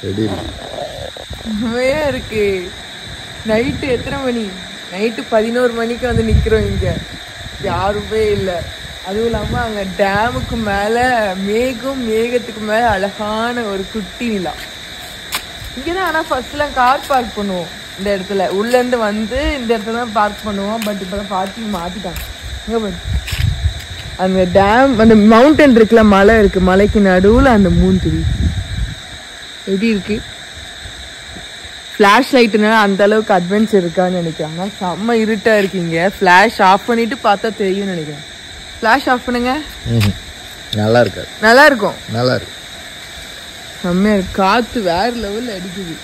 எப்படி இருக்கு செம்மையா இருக்கு நைட்டு எத்தனை மணி நைட்டு பதினோரு மணிக்கு வந்து நிக்கிறோம் இங்க யாருமே இல்லை அதுவும் இல்லாம அங்க டேமுக்கு மேல மேகம் மேகத்துக்கு மேல அழகான ஒரு குட்டி நிலா இங்கதான் ஆனா ஃபர்ஸ்ட்லாம் கார் பார்க் பண்ணுவோம் இந்த இடத்துல உள்ள இருந்து வந்து இந்த இடத்துல தான் பார்க் பண்ணுவோம் பட் இப்பதான் பார்க்கிங் மாத்திட்டாங்க இங்க பாரு அந்த டேம் அந்த மவுண்டன் இருக்குல்ல மலை இருக்கு மலைக்கு நடுவுல அந்த மூன் தெரியுது எப்படி இருக்கு ஃப்ளாஷ் லைட்னால அந்த அளவுக்கு அட்வென்ச்சர் இருக்கான்னு நினைக்கிறாங்க செம்ம இருட்டா இருக்கீங்க ஃப்ளாஷ் ஆஃப் பண்ணிட்டு பார்த்தா தெரியும்னு நினைக்கிறேன் ஃப்ளாஷ் ஆஃப் பண்ணுங்க ம்ஹும். நல்லா இருக்காது நல்லா இருக்கும் நல்லா இருக்கு செம்மையா இருக்கு காத்து வேற லெவல்ல அடிக்குது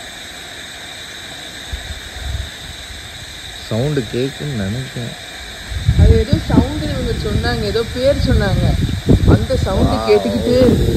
சவுண்டு கேட்குன்னு நினைக்கிறேன் அது ஏதோ சவுண்ட் இவங்க சொன்னாங்க ஏதோ பேர் சொன்னாங்க அந்த சவுண்ட் கேட்டுக்கிட்டே இருக்கு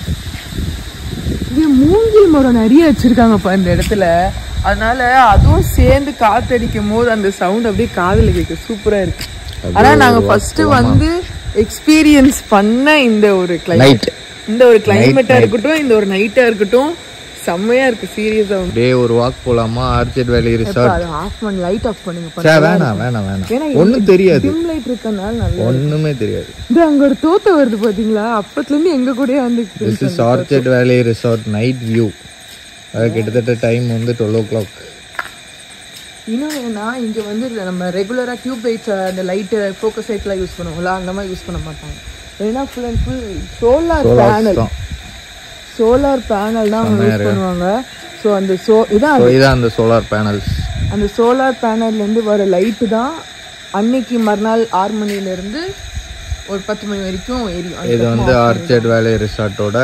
இங்க மூங்கில் மரம் நிறைய வச்சிருக்காங்கப்பா இந்த இடத்துல அதனால அதுவும் சேர்ந்து காத்தடிக்கும் போது அந்த சவுண்ட் அப்படியே காதுல கேட்க சூப்பரா இருக்கு ஆனா நாங்க ஃபர்ஸ்ட் வந்து எக்ஸ்பீரியன்ஸ் பண்ண இந்த ஒரு climate நைட் இந்த ஒரு கிளைமேட்டா இருக்கட்டும் இந்த ஒரு நைட்டா இருக்கட்டும் செம்மையா இருக்கு சீரியஸா அப்படியே ஒரு வாக் போலாமா ஆர்ச்சர்ட் வேலி ரிசார்ட் அதை ஆஃப் பண்ணி லைட் ஆஃப் பண்ணுங்க சே வேணாம் வேணாம் வேணாம் ஏன்னா ஒன்றும் தெரியாது டிம் லைட் இருக்கனால நல்லா ஒண்ணுமே தெரியாது இது அங்க ஒரு தோத்த வருது பாத்தீங்களா அப்பத்துல இருந்து எங்க கூடயே வந்து this is orchard valley resort night view அது கிட்டத்தட்ட டைம் வந்து டுவெல் ஓ கிளாக் இன்னொன்று என்னன்னா இங்க வந்து நம்ம ரெகுலரா டியூப் லைட்ஸ் அந்த லைட்டு ஃபோக்கஸ் லைட்லாம் யூஸ் பண்ணுவோம்ல அந்த மாதிரி யூஸ் பண்ண மாட்டாங்க ஏன்னா full and full solar panel தான் சோலார் பேனல் தான் அவங்க யூஸ் பண்ணுவாங்க ஸோ அந்த சோ இதான் ஸோ இதான் அந்த சோலார் பேனல்ஸ் அந்த சோலார் பேனல்ல இருந்து வர லைட்டு தான் அன்னைக்கு மறுநாள் ஆறு மணில இருந்து ஒரு பத்து மணி வரைக்கும் எரியும் இது வந்து ஆர்ச்சர்ட் வேலி ரிசார்ட்டோட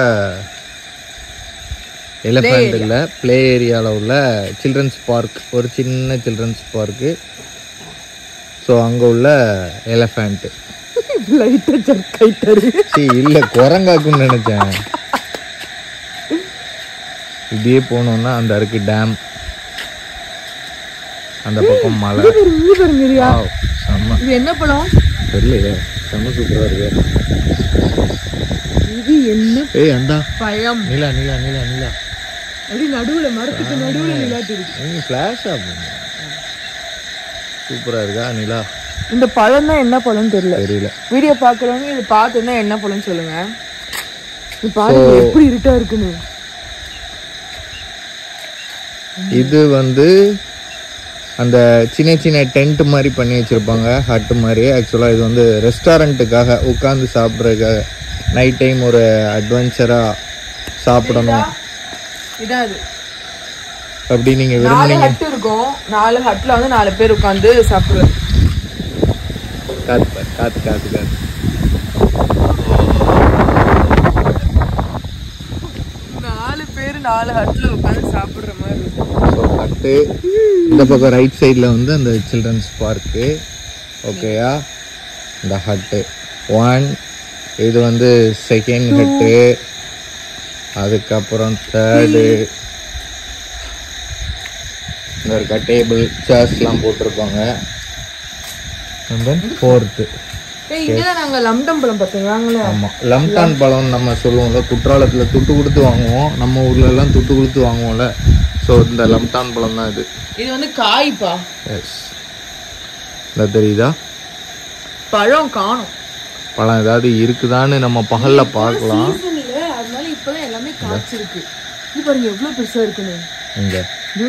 எலிஃபண்ட் இல்லை ப்ளே ஏரியாவில் உள்ள சில்ட்ரன்ஸ் பார்க் ஒரு சின்ன சில்ட்ரன்ஸ் பார்க்கு ஸோ அங்கே உள்ள எலிஃபண்ட் லைட்டை ஜர்க் ஆயிட்டாரு சி இல்லை குரங்காக்குன்னு நினச்சேன் இப்படியே போனோம்னா அந்த இருக்கு டேம் அந்த பக்கம் மலை இது பாருங்க, இது பாருங்க ரியா. Wow, செம்ம இது என்ன பழம் தெரியலையே செம்ம சூப்பராக இருக்கு இது என்ன ஏய் அந்தா பழம் நீலா நீலா நீலா நீலா அப்படி நடுவுல மரத்துக்கு நடுவுல நிலாட்டு இருக்கு நீ ஃப்ளாஷ் ஆகும் சூப்பராக இருக்கா நிலா இந்த பழம் தான் என்ன பழம்னு தெரியல தெரியல வீடியோ பாக்குறவங்க இது பார்த்துன்னா என்ன பழம்னு சொல்லுங்க இது பாருங்க எப்படி இருட்டா இருக்குன்னு இது வந்து அந்த சின்ன சின்ன டென்ட் மாதிரி பண்ணி வச்சிருப்பாங்க ஹட் மாதிரி ஆக்சுவலாக இது வந்து ரெஸ்டாரண்ட்டுக்காக உட்காந்து சாப்பிட்றதுக்காக நைட் டைம் ஒரு அட்வென்ச்சராக சாப்பிடணும் இதான் அது அப்படி நீங்கள் நாலு விரும்புனீங்க ஹட் இருக்கும் நாலு ஹட்ல வந்து நாலு பேர் உட்காந்து சாப்பிடுறது காத்து பாரு, காத்து காத்து காத்து நாலு பேர் நாலு ஹட்ல உட்காந்து சாப்பிடுற மாதிரி இருக்கும் ஸோ ஹட்டு இந்த பக்கம் ரைட் சைடில் வந்து அந்த சில்ட்ரன்ஸ் பார்க்கு ஓகேயா இந்த ஹட்டு ஒன் இது வந்து செகண்ட் ஹட்டு அதுக்கப்புறம் தேர்டு இந்த இருக்க டேபிள் சேர்ஸ்லாம் போட்டிருப்பாங்க அண்ட் தென் ஃபோர்த்து ஏய் இங்கதான் நாங்க லம்டம் பழம் பார்த்தீங்களாங்களே ஆமாம் லம்டான் பழம் நம்ம சொல்லுவோம்ல குற்றாலத்தில் துட்டு கொடுத்து வாங்குவோம் நம்ம ஊர்ல எல்லாம் துட்டு கொடுத்து வாங்குவோம்ல ஸோ இந்த லம்டான் பழம் தான் இது இது வந்து காய்ப்பா எஸ் இந்த தெரியுதா பழம் காணும் பழம் ஏதாவது இருக்குதான்னு நம்ம பகல்ல பார்க்கலாம் சீசன் இல்ல அதனால இப்பதான் எல்லாமே காய்ச்சிருக்கு இது பாருங்க எவ்வளவு பெருசா இருக்குன்னு இங்க இது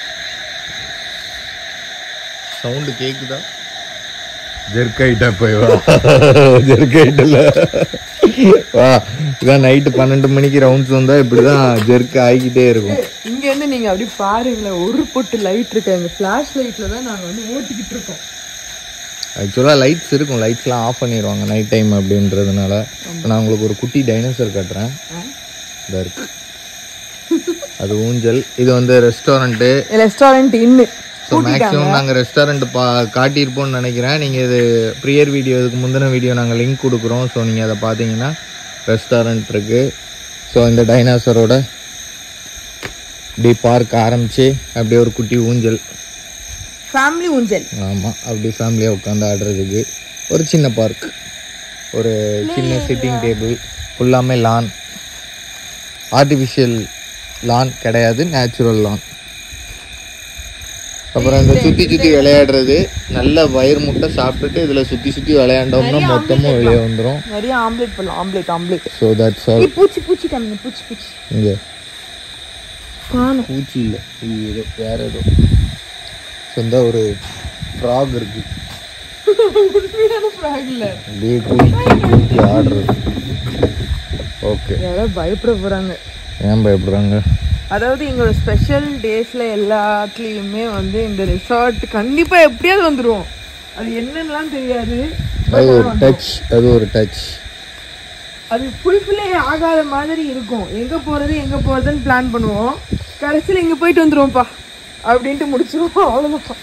சவுண்டு கேக்குதா ஜெர்கைட்டா போய் வா ஜெர்கைட்டில் வா இதான் நைட்டு பன்னெண்டு மணிக்கு ரவுண்ட்ஸ் வந்தா இப்படிதான் ஜெர்க் ஆகிக்கிட்டே இருக்கும் இங்க இருந்து நீங்க அப்படி பாருங்களேன் ஒரு பொட்டு லைட் இருக்கு எங்க ஃபிளாஷ் லைட்ல தான் நாங்க வந்து ஓட்டிக்கிட்டு இருக்கோம் ஆக்சுவலாக லைட்ஸ் இருக்கும் லைட்ஸ்லாம் ஆஃப் பண்ணிடுவாங்க நைட் டைம் அப்படின்றதுனால நான் உங்களுக்கு ஒரு குட்டி டைனோசர் காட்டுறேன் இந்த இருக்கு அது ஊஞ்சல் இது வந்து ரெஸ்டாரண்ட்டு ரெஸ்டாரண்ட் இன்னு ஸோ மேக்ஸிமம் நாங்கள் ரெஸ்டாரண்ட் பா காட்டியிருப்போம்னு நினைக்கிறேன் நீங்கள் இது ப்ரியர் வீடியோ இதுக்கு முந்தின வீடியோ நாங்கள் லிங்க் கொடுக்குறோம் ஸோ நீங்கள் அதை பார்த்தீங்கன்னா ரெஸ்டாரண்ட் இருக்குது ஸோ இந்த டைனாசரோட இப்படி பார்க் ஆரம்பிச்சு அப்படியே ஒரு குட்டி ஊஞ்சல் ஃபேமிலி ஊஞ்சல் ஆமாம் அப்படி ஃபேமிலியாக உட்காந்து ஆடுறதுக்கு ஒரு சின்ன பார்க் ஒரு சின்ன சிட்டிங் டேபிள் ஃபுல்லாமே லான் ஆர்டிஃபிஷியல் லான் கிடையாது நேச்சுரல் லான் அப்புறம் இந்த சுத்தி சுத்தி விளையாடுறது நல்ல வயிறு முட்டை சாப்பிட்டுட்டு இதுல சுத்தி சுத்தி விளையாண்டோம்னா மொத்தமும் வெளியே வந்துடும் நிறைய ஆம்லேட் பண்ணலாம் omelette omelette so that's all பூச்சி பூச்சி காமிங்க பூச்சி பூச்சி இங்க காணும் பூச்சி இல்லை இது ஏதோ வேற ஏதோ ஸோ இந்த ஒரு ஃப்ராக் இருக்கு உண்மையான ஃப்ராக் இல்ல அப்படியே குளிக்கி குளிக்கி ஆடுறது ஓகே யாரோ பயப்பட போறாங்க ஏன் பயப்படுறாங்க அதாவது எங்களோட ஸ்பெஷல் டேஸ்ல எல்லாத்துலயுமே வந்து இந்த ரிசார்ட் கண்டிப்பா எப்படியாவது வந்துருவோம் அது என்னன்னுலாம் தெரியாது அது ஒரு டச் அது ஒரு டச் அது ஃபுல்ஃபில்லே ஆகாத மாதிரி இருக்கும் எங்க போறது எங்க போறதுன்னு பிளான் பண்ணுவோம் கடைசியில் இங்க போயிட்டு வந்துருவோம்ப்பா அப்படின்ட்டு முடிச்சிருவோம் அவ்வளவுதான்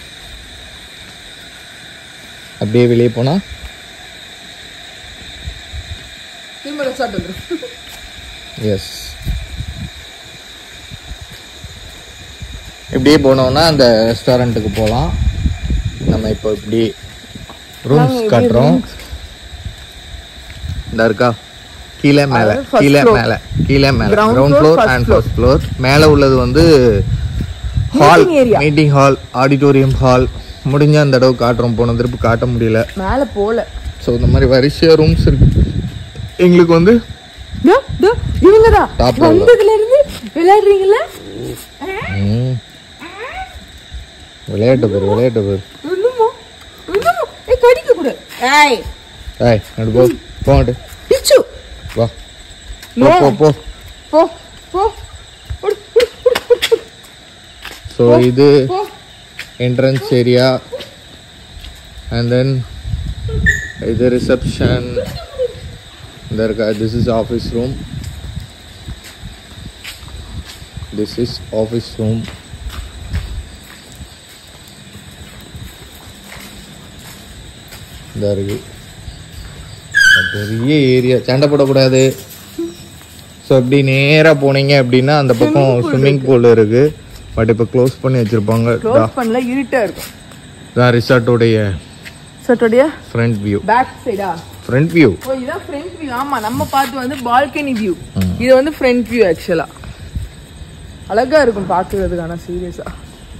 அப்படியே வெளியே போனா திரும்ப ரெசார்ட் வந்துடும் எஸ் இப்படியே போனோம்னா அந்த ரெஸ்டாரண்ட்டுக்கு போகலாம் நம்ம இப்போ இப்படி ரூம்ஸ் காட்டுறோம் இந்த இருக்கா கீழே மேலே கீழே மேலே கீழே மேலே ground floor and first floor மேலே உள்ளது வந்து hall meeting hall auditorium hall முடிஞ்ச அந்த தடவை காட்டுறோம் போன திருப்பி காட்ட முடியல மேல போல ஸோ இந்த மாதிரி வரிசையாக ரூம்ஸ் இருக்கு எங்களுக்கு வந்து தோ, தோ, இவங்கதான் Top level. வந்ததுல இருந்து விளையாடுறீங்களா ம். விளையாட்டு பேர் விளையாட்டு பேர் இன்னுமோ இன்னுமோ ஏய் கடிக்க கூட ஏய் ஏய் நடு போ போட்டு பிச்சு வா போ போ போ போ போ புடு, புடு, புடு, புடு, புடு. ஸோ இது போ என்ட்ரன்ஸ் ஏரியா அண்ட் தென் இது ரிசப்ஷன் இந்த இருக்கா this is office room this is office room இந்த இருக்கு பெரிய ஏரியா சண்டை போடக்கூடாது ஸோ இப்படி நேராக போனீங்க அப்படின்னா அந்த பக்கம் ஸ்விம்மிங் பூல் இருக்கு பட் இப்போ க்ளோஸ் பண்ணி வச்சிருப்பாங்க க்ளோஸ் பண்ணல இருட்டா இருக்கும் தான் ரிசார்ட்டோடைய சட்டோடைய ஃப்ரண்ட் வியூ பேக் சைடா ஃப்ரண்ட் வியூ ஓ இதான் ஃப்ரண்ட் வியூ ஆமா நம்ம பார்த்து வந்து பால்கனி வியூ இது வந்து ஃப்ரண்ட் வியூ ஆக்சுவலா அழகா இருக்கும் பார்க்கிறதுக்கு ஆனா சீரியஸா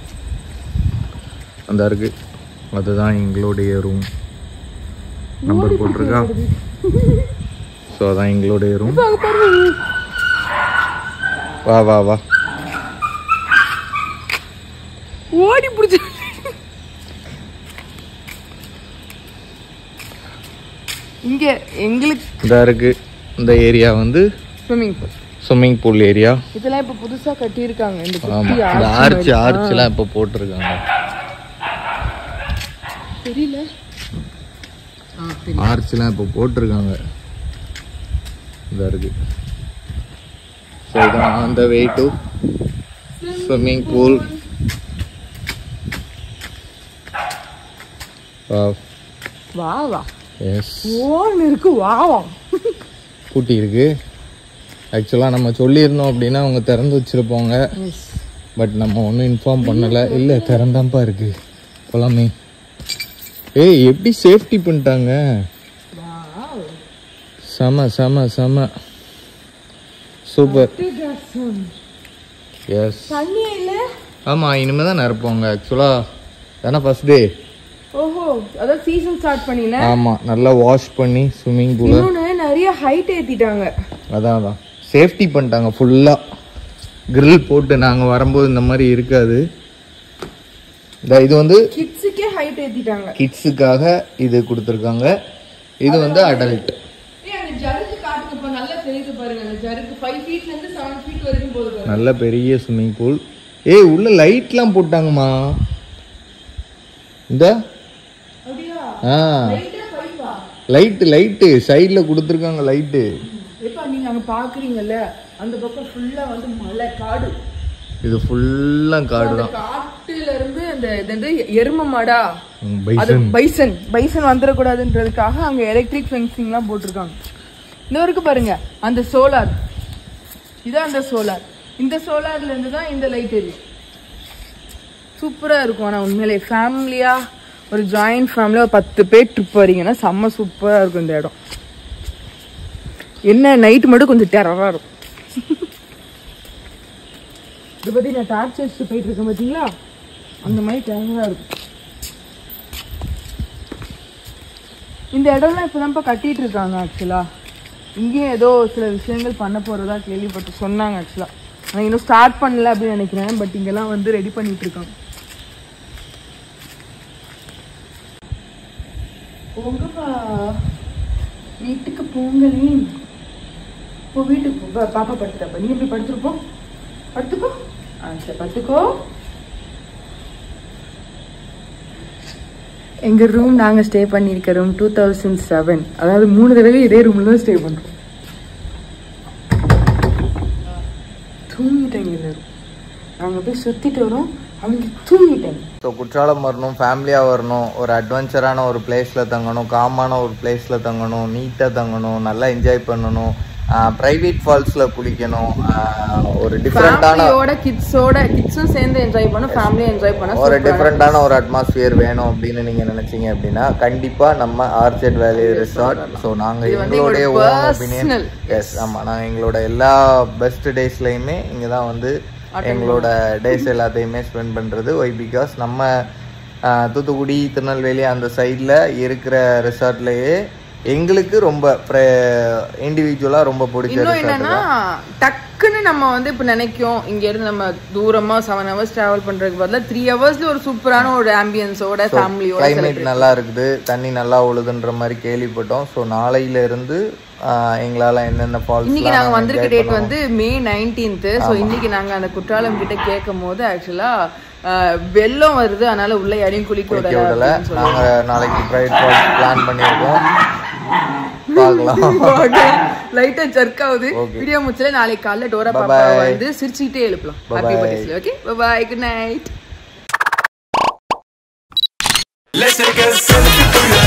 அந்த இருக்கு அதுதான் எங்களுடைய ரூம் நம்பர் போட்டிருக்கா ஸோ அதான் எங்களுடைய ரூம் வா வா வா ஓடி பிடிச்சி இங்க எங்களுக்கு இந்த இருக்கு இந்த ஏரியா வந்து swimming pool swimming pool area இதெல்லாம் இப்ப புதுசா கட்டியிருக்காங்க இந்த ஆமா குட்டி இந்த arch ஆர்ச் மாதிரி. ஆர்ச்லாம் இப்போ போட்டிருக்காங்க தெரியல ஆ சரி ஆர்ச்லாம் இப்போ போட்டிருக்காங்க இந்த இருக்கு ஸோ இதான் on the way to swimming pool வா வா எஸ் ஓன்னு இருக்கு வாவா பூட்டி இருக்கு ஆக்சுவலாக நம்ம சொல்லியிருந்தோம் அப்படின்னா அவங்க திறந்து வச்சிருப்பாங்க எஸ் பட் நம்ம ஒன்றும் இன்ஃபார்ம் பண்ணலை இல்லை திறந்தாம்பா இருக்கு போலாமே ஏய் எப்படி சேஃப்டி பண்ணிட்டாங்க செம செம செம சூப்பர் எஸ் தண்ணியே இல்ல ஆமாம் இனிமேல் தான் நிரப்புவாங்க ஆக்சுவலாக தானே ஃபர்ஸ்ட் டே ஓஹோ அதான் சீசன் ஸ்டார்ட் பண்ணின ஆமாம் நல்லா வாஷ் பண்ணி ஸ்விம்மிங் பூலை இன்னொன்னு நிறைய ஹைட் ஏத்திட்டாங்க அதான் அதான் சேஃப்டி பண்ணிட்டாங்க ஃபுல்லாக grill போட்டு நாங்கள் வரும்போது இந்த மாதிரி இருக்காது இந்த இது வந்து கிட்ஸுக்கே ஹைட் ஏத்திட்டாங்க கிட்ஸுக்காக இது கொடுத்துருக்காங்க இது வந்து அடல்ட் ஏய் அந்த ஜருக்கு காட்டுங்க இப்ப நல்லா தெரியுது பாருங்க அந்த ஜருக்கு ஃபைவ் ஃபீட்ல இருந்து செவன் ஃபீட் வரைக்கும் போகுது பாருங்க நல்ல பெரிய ஸ்விம்மிங் பூல் ஏய் உள்ள லைட்லாம் போட்டாங்கம்மா இந்த அப்படியா ஆ லைட்டா ஃபைவா லைட்டு லைட்டு சைடில் கொடுத்துருக்காங்க லைட்டு எப்பா நீங்க அங்க பாக்குறீங்கல்ல அந்த பக்கம் ஃபுல்லா வந்து மலை காடு இது ஃபுல்லாக காடு அந்த தான் காட்டுல இருந்து அந்த இது வந்து எரும மாடா ம், அது பைசன் பைசன் பைசன் வந்துடக்கூடாதுன்றதுக்காக அங்க எலக்ட்ரிக் ஃபென்சிங்லாம் போட்டிருக்காங்க இந்த இருக்கு பாருங்க அந்த சோலார் இதான் அந்த சோலார் இந்த சோலார்ல இருந்து தான் இந்த லைட் எரியும் சூப்பரா இருக்கும் ஆனா உண்மையிலே ஃபேமிலியா ஒரு ஜாயிண்ட் ஃபேமிலியா ஒரு பத்து பேர் ட்ரிப் வரீங்கன்னா செம்ம சூப்பரா இருக்கும் இந்த இடம் என்ன நைட் மட்டும் கொஞ்சம் டெரரா இருக்கும் இதை பற்றி நான் டார்ச் வச்சுட்டு போயிட்டு இருக்கேன் பார்த்தீங்களா அந்த மாதிரி டேங்காக இருக்கும் இந்த இடம்லாம் இப்போ தான்ப்பா கட்டிட்டு இருக்காங்க ஆக்சுவலாக இங்கேயும் ஏதோ சில விஷயங்கள் பண்ண போகிறதா கேள்விப்பட்டு சொன்னாங்க ஆக்சுவலாக ஆனால் இன்னும் ஸ்டார்ட் பண்ணல அப்படின்னு நினைக்கிறேன் பட் இங்கெல்லாம் வந்து ரெடி பண்ணிட்டு இருக்காங்க போங்கப்பா வீட்டுக்கு போங்களே போ வீட்டுக்கு போ பா- பாப்பா படுத்துட்டாப்பா நீ எப்படி படுத்துருப்போ படுத்துக்கோ ஆ சரி படுத்துக்கோ எங்க ரூம் நாங்க ஸ்டே பண்ணியிருக்க ரூம் டூ தௌசண்ட் செவன் அதாவது மூணு தடவை இதே ரூம்ல தான் ஸ்டே பண்றோம் தூங்கிட்டாங்க எல்லாரும் நாங்க போய் சுத்திட்டு வரோம் அவங்க தூங்கிட்டாங்க ஸோ குற்றாலம் வரணும் ஃபேமிலியாக வரணும் ஒரு அட்வென்ச்சரான ஒரு பிளேஸில் தங்கணும் காமான ஒரு பிளேஸில் தங்கணும் நீட்டாக தங்கணும் நல்லா என்ஜாய் பண்ணணும் ப்ரைவேட் ஃபால்ஸில் குளிக்கணும் ஆஹ் ஒரு டிஃப்ரெண்ட்டான ஃபேமிலியோட கிட்ஸோட கிட்ஸும் சேர்ந்து என்ஜாய் பண்ணும் ஃபேமிலியும் என்ஜாய் பண்ண ஒரு டிஃப்ரெண்ட்டான ஒரு அட்மாஸ்பியர் வேணும் அப்படின்னு நீங்கள் நினச்சிங்க அப்படின்னா கண்டிப்பாக நம்ம ஆர்ச்சர்ட் வேலி ரிசார்ட் ஸோ நாங்கள் எங்களுடைய ஓன் ஒப்பீனியன் எஸ் ஆமாம் நாங்கள் எங்களோட எல்லா பெஸ்ட் டேஸ்லையுமே இங்கே தான் வந்து எங்களோட டேஸ் எல்லாத்தையுமே ஸ்பெண்ட் பண்ணுறது ஒய் பிகாஸ் நம்ம ஆஹ், தூத்துக்குடி திருநெல்வேலி அந்த சைடில் இருக்கிற ரிசார்ட்லேயே எங்களுக்கு ரொம்ப இண்டிவிஜுவலாக ரொம்ப பிடிச்ச இன்னும் resort என்னன்னா டக்குன்னு நம்ம வந்து இப்ப நினைக்கும் இங்க இருந்து நம்ம தூரமா செவன் ஹவர்ஸ் டிராவல் பண்றதுக்கு பதிலா த்ரீ ஹவர்ஸ்ல ஒரு சூப்பரான ஒரு ஆம்பியன்ஸோட ஃபேமிலியோட கிளைமேட் நல்லா இருக்குது தண்ணி நல்லா ஒழுகுன்ற மாதிரி கேள்விப்பட்டோம் ஸோ நாளையில இருந்து ஆஹ், எங்களால என்னென்ன ஃபால்ஸ் இன்னைக்கு நாங்க வந்திருக்க டேட் வந்து மே நைன்டீன்த் ஸோ இன்னைக்கு நாங்க அந்த குற்றாலம் கிட்ட கேட்கும் போது ஆக்சுவலா வெள்ளம் வருது அதனால உள்ள யாரையும் குளிக்க விடல விடல நாங்க நாளைக்கு ப்ரைவேட் ஃபால்ஸ் பிளான் பண்ணியிருக்கோம் பார்க்கலாம் லைட்டா ஜர்க் ஆகுது வீடியோ முடிச்சல நாளைக்கு காலைல டோரா பாப்பா வந்து சிரிச்சுக்கிட்டே எழுப்பலாம் happy birthday okay bye good night Let's take a selfie to